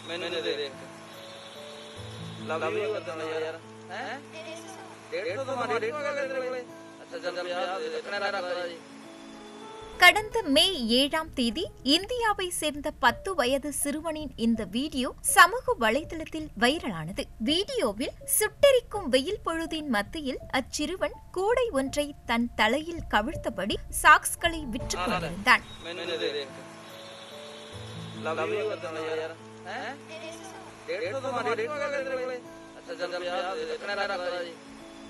ਮੈਨੂੰ ਦੇ ਦੇ ਲਵ ਯੂ ਕਰਦਾ ਯਾਰ ਹੈ ਡੇਢ ਤੋਂ ਤਾਂ ਡੇਢ ਤੋਂ ਤੇਰੇ ਕੋਲੇ ਅੱਛਾ ਚੱਲ 50 ਦੇ ਦੇ ਕਿਹੜਾ ਰੱਖਦਾ ਜੀ கடந்த மே ஏழாம் தேதி இந்தியாவை சேர்ந்த பத்து வயது சிறுவனின் இந்த வீடியோ சமூக வலைதளத்தில் வைரலானது வீடியோவில் சுட்டெரிக்கும் வெயில் பொழுதின் மத்தியில் அச்சிறுவன் கூடை ஒன்றை தன் தலையில் கவிழ்த்தபடி சாக்ஸ்களை விற்றுக் கொண்டிருந்தான் ਮੈਨੂੰ ਦੇ ਦੇ ਲਵ ਯੂ ਕਰਦਾ ਯਾਰ ਹੈ ਡੇਢ ਤੋਂ ਤਾਂ ਡੇਢ ਤੋਂ ਤੇਰੇ ਕੋਲੇ ਅੱਛਾ ਚੱਲ 50 ਦੇ ਦੇ ਕਿਹੜਾ ਰੱਖਦਾ ਜੀ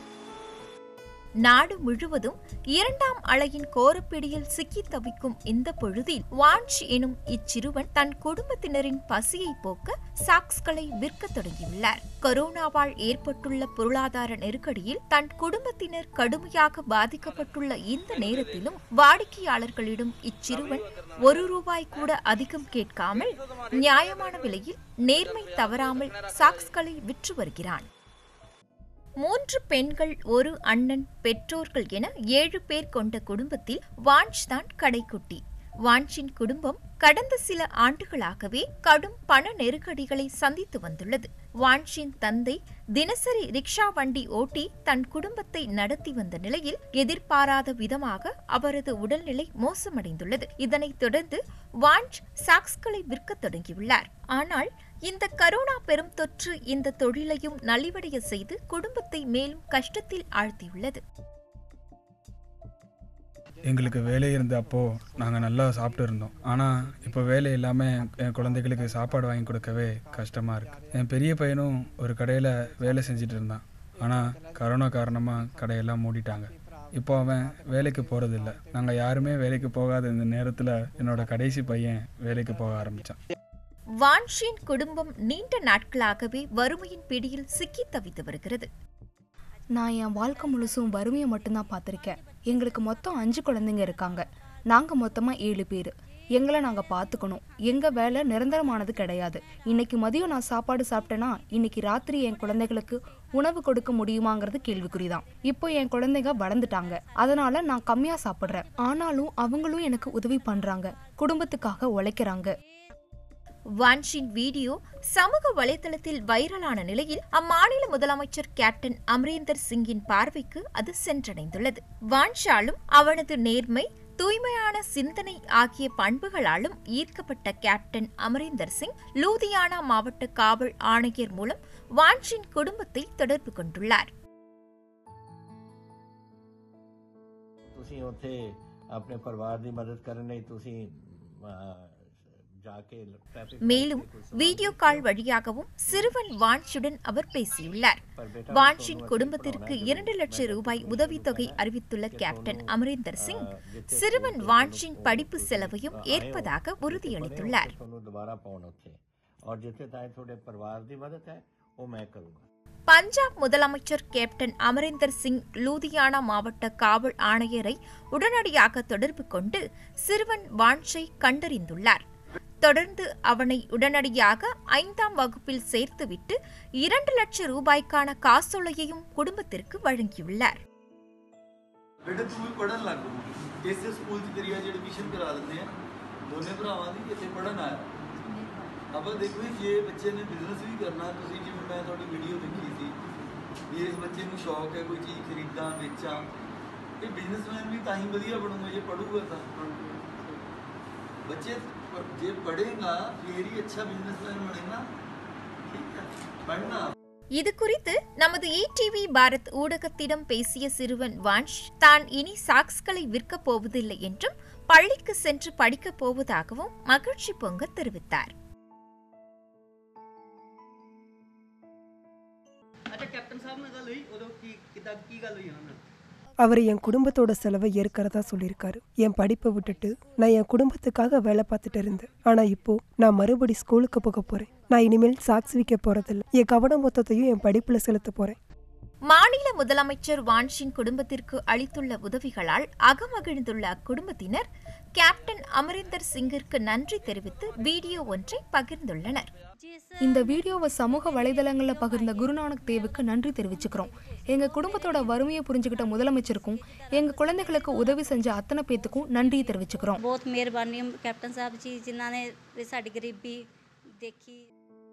நாடு முழுவதும் இரண்டாம் அலையின் கோரப்பிடியில் சிக்கித் தவிக்கும் இந்த பொழுதில் வான்ச் எனும் இச்சிறுவன் தன் குடும்பத்தினரின் பசியை போக்க சாக்ஸ்களை விற்கத் தொடங்கியுள்ளார் கொரோனாவால் ஏற்பட்டுள்ள பொருளாதார நெருக்கடியில் தன் குடும்பத்தினர் கடுமையாக பாதிக்கப்பட்டுள்ள இந்த நேரத்திலும் வாடிக்கையாளர்களிடம் இச்சிறுவன் ஒரு ரூபாய் கூட அதிகம் கேட்காமல் நியாயமான விலையில் நேர்மை தவறாமல் சாக்ஸ்களை விற்று வருகிறான் மூன்று பெண்கள் ஒரு அண்ணன் பெற்றோர்கள் என ஏழு பேர் கொண்ட குடும்பத்தில் வான்ச் தான் கடைக்குட்டி வான்ச்சின் குடும்பம் கடந்த சில ஆண்டுகளாகவே கடும் பண நெருக்கடிகளை சந்தித்து வந்துள்ளது வான்ச்சின் தந்தை தினசரி ரிக்ஷா வண்டி ஓட்டி தன் குடும்பத்தை நடத்தி வந்த நிலையில் எதிர்பாராத விதமாக அவரது உடல்நிலை மோசமடைந்துள்ளது இதனைத் தொடர்ந்து வான்ச் சாக்ஸ்களை விற்கத் தொடங்கியுள்ளார் ஆனால் இந்த கரோனா பெரும் தொற்று இந்த தொழிலையும் நலிவடைய செய்து குடும்பத்தை மேலும் கஷ்டத்தில் ஆழ்த்தியுள்ளது எங்களுக்கு வேலை இருந்த அப்போ நாங்கள் நல்லா சாப்பிட்டு இருந்தோம் ஆனால் இப்போ வேலை இல்லாமல் என் குழந்தைகளுக்கு சாப்பாடு வாங்கி கொடுக்கவே கஷ்டமாக இருக்குது என் பெரிய பையனும் ஒரு கடையில் வேலை செஞ்சுட்டு இருந்தான் ஆனால் கரோனா காரணமாக கடையெல்லாம் மூடிட்டாங்க இப்போ அவன் வேலைக்கு போகிறதில்ல நாங்கள் யாருமே வேலைக்கு போகாத இந்த நேரத்தில் என்னோட கடைசி பையன் வேலைக்கு போக ஆரம்பித்தான் வான்ஷின் குடும்பம் நீண்ட நாட்களாகவே வறுமையின் பிடியில் சிக்கி தவித்து வருகிறது நான் என் வாழ்க்கை முழுசும் வறுமையை மட்டும்தான் பார்த்துருக்கேன் எங்களுக்கு மொத்தம் அஞ்சு குழந்தைங்க இருக்காங்க நாங்கள் மொத்தமாக ஏழு பேர் எங்களை நாங்கள் பார்த்துக்கணும் எங்கள் வேலை நிரந்தரமானது கிடையாது இன்னைக்கு மதியம் நான் சாப்பாடு சாப்பிட்டேன்னா இன்னைக்கு ராத்திரி என் குழந்தைகளுக்கு உணவு கொடுக்க முடியுமாங்கிறது கேள்விக்குறிதான் இப்போ என் குழந்தைங்க வளர்ந்துட்டாங்க அதனால நான் கம்மியாக சாப்பிட்றேன் ஆனாலும் அவங்களும் எனக்கு உதவி பண்ணுறாங்க குடும்பத்துக்காக உழைக்கிறாங்க வான்ஷின் வீடியோ சமூக வலைதளத்தில் வைரலான நிலையில் அம்மாநில முதலமைச்சர் கேப்டன் அமரேந்தர் சிங்கின் பார்வைக்கு அது சென்றடைந்துள்ளது வான்ஷாலும் அவனது நேர்மை தூய்மையான சிந்தனை ஆகிய பண்புகளாலும் ஈர்க்கப்பட்ட கேப்டன் அமரேந்தர் சிங் லூதியானா மாவட்ட காவல் ஆணையர் மூலம் வான்ஷின் குடும்பத்தை தொடர்பு கொண்டுள்ளார் ਤੁਸੀਂ ਉੱਥੇ ਆਪਣੇ ਪਰਿਵਾਰ ਦੀ ਮਦਦ ਕਰਨ ਲਈ ਤੁਸੀਂ ਅਹ, ਜਾ ਕੇ ਟ੍ਰੈਫਿਕ மேலும் வீடியோ கால் வழியாகவும் சிறுவன் வான்ஷுடன் அவர் பேசியுள்ளார் வான்ஷின் குடும்பத்திற்கு இரண்டு லட்சம் ரூபாய் உதவித்தொகை அறிவித்துள்ள கேப்டன் அமரேந்தர் சிங் சிறுவன் வான்ஷின் படிப்பு செலவையும் ஏற்பதாக உறுதியளித்துள்ளார் ਤੁਹਾਨੂੰ ਦੁਬਾਰਾ ਪਾਉਣ ਉੱਥੇ ਔਰ ਜਿੱਥੇ ਤਾਈਂ ਤੁਹਾਡੇ ਪਰਿਵਾਰ ਦੀ ਮਦਦ ਹੈ ਉਹ ਮੈਂ ਕਰੂੰਗਾ பஞ்சாப் முதலமைச்சர் கேப்டன் அமரேந்தர் சிங் லூதியானா மாவட்ட காவல் ஆணையரை உடனடியாக தொடர்பு கொண்டு சிறுவன் வான்ஷை கண்டறிந்துள்ளார் தொடர்ந்து அவனை உடனடியாக ஐந்தாம் வகுப்பில் சேர்த்துவிட்டு இரண்டு லட்சம் ரூபாய்க்கான காசோலையையும் ਕੁடும்பத்திற்கு ਵழங்கியுள்ளார் ਬੇਟੇ ਤੂੰ ਵੀ ਪੜਨ ਲੱਗ ਪਈ ਇਸੇ ਸਕੂਲ 'ਚ ਤੇਰੀ ਅੱਜ ਐਡਮਿਸ਼ਨ ਕਰਾ ਦਿੰਦੇ ਆ ਦੋਨੇ ਭਰਾਵਾਂ ਦੀ ਇੱਥੇ ਪੜਨ ਆਇਆ ਆਪਾਂ ਦੇਖੋ ਜੀ, ਜੇ ਬੱਚੇ ਨੇ ਬਿਜ਼ਨਸ ਵੀ ਕਰਨਾ ਤੁਸੀਂ ਜਿਵੇਂ ਮੈਂ ਤੁਹਾਡੀ ਵੀਡੀਓ ਦੇਖੀ ਸੀ ਵੀ ਇਸ ਬੱਚੇ ਨੂੰ ਸ਼ੌਕ ਹੈ ਕੋਈ ਚੀਜ਼ ਖਰੀਦਾਂ ਵੇਚਾਂ ਇਹ ਬਿਜ਼ਨਸਮੈਨ ਵੀ ਤਾਂ ਹੀ ਵਧੀਆ ਬਣੂਗਾ ਜੇ ਪੜੂਗਾ ਤਾਂ ਬੱਚੇ ਪ- ਜੇ ਪੜ੍ਹੇਗਾ ਫੇਰ ਹੀ ਅੱਛਾ ਬਿਜ਼ਨਸਮੈਨ ਬਣੇਗਾ ਠੀਕ ਹੈ ਪੜ੍ਹਨਾ இது குறித்து நமது இடிவி பாரத் ஊடகத்திடம் பேசிய சிறுவன் வான்ஷ் தான் இனி சாக்ஸ்களை விற்கப் போவதில்லை என்றும் பள்ளிக்கு சென்று படிக்கப் போவதாகவும் மகிழ்ச்சி பொங்க தெரிவித்தார் ਅੱਛਾ ਕੈਪਟਨ ਸਾਹਿਬ ਨਾਲ ਗੱਲ ਹੋਈ ਉਦੋਂ ਕੀ ਕਿੱਦਾਂ ਕੀ ਗੱਲ ਹੋਈ ਉਹਨਾਂ ਨਾਲ அவர் என் குடும்பத்தோட செலவை ஏற்கிறதா சொல்லியிருக்காரு என் படிப்பை விட்டுட்டு நான் என் குடும்பத்துக்காக வேலை பார்த்துட்டு இருந்தேன் ஆனா இப்போ நான் மறுபடி ஸ்கூலுக்கு போக போறேன் நான் இனிமேல் சாக்ஸ் விற்க போறதில்ல என் கவனம் மொத்தத்தையும் என் படிப்புல செலுத்த போறேன் மாநில முதலமைச்சர் வான்ஷின் குடும்பத்திற்கு அளித்துள்ள உதவிகளால் அகமகிழ்ந்துள்ள அக்குடும்பத்தினர் கேப்டன் அமரிந்தர் சிங்கிற்கு நன்றி தெரிவித்து வீடியோ ஒன்றை பகிர்ந்துள்ளனர் இந்த வீடியோவை சமூக வலைதளங்களில் பகிர்ந்த குருநானக் தேவுக்கு நன்றி தெரிவிச்சுக்கிறோம் எங்க குடும்பத்தோட வறுமையை புரிஞ்சுக்கிட்ட முதலமைச்சருக்கும் எங்க குழந்தைகளுக்கு உதவி செஞ்ச அத்தனை பேத்துக்கும் நன்றி தெரிவிச்சுக்கிறோம் ਬਹੁਤ ਮਿਹਰਬਾਨੀ ਕੈਪਟਨ ਸਾਹਿਬ ਜੀ ਜਿਨ੍ਹਾਂ ਨੇ ਵੀ ਸਾਡੀ ਗਰੀਬੀ ਦੇਖੀ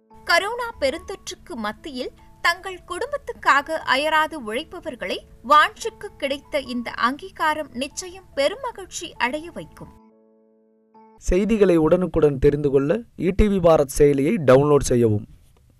கரோனா பெருந்தொற்றுக்கு மத்தியில் தங்கள் குடும்பத்துக்காக அயராது உழைப்பவர்களை வாஞ்சிக்கு கிடைத்த இந்த அங்கீகாரம் நிச்சயம் பெருமகிழ்ச்சி அடைய வைக்கும் செய்திகளை உடனுக்குடன் தெரிந்து கொள்ள இடிவி பாரத் செயலியை டவுன்லோட் செய்யவும்